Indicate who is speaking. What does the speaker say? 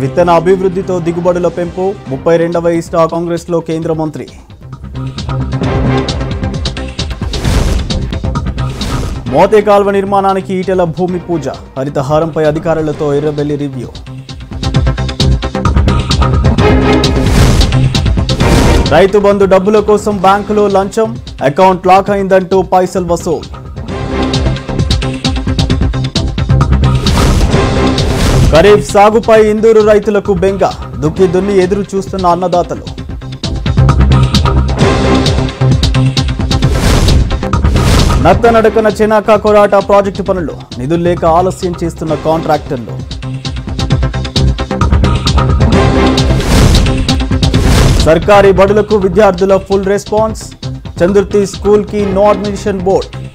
Speaker 1: విత్తన అభివృద్ధితో దిగుబడుల పెంపు ముప్పై రెండవ ఈస్టా కాంగ్రెస్లో కేంద్ర మంత్రి మోతే కాల్వ నిర్మాణానికి ఈటెల భూమి పూజ హరితహారంపై అధికారులతో ఎర్రబెల్లి రివ్యూ రైతు బంధు డబ్బుల కోసం బ్యాంకులో లంచం అకౌంట్ లాక్ అయిందంటూ పైసల్ వసూల్ ఖరీఫ్ సాగుపై ఇందూరు రైతులకు బెంగ దుక్కి దున్ని ఎదురు చూస్తున్న అన్నదాతలు నత్తనడకన చెనాక కొరాట ప్రాజెక్టు పనులు నిధులు లేక ఆలస్యం చేస్తున్న కాంట్రాక్టర్లు సర్కారీ బడులకు విద్యార్థుల ఫుల్ రెస్పాన్స్ చందుర్తి స్కూల్ కి నో అడ్మిషన్ బోర్డ్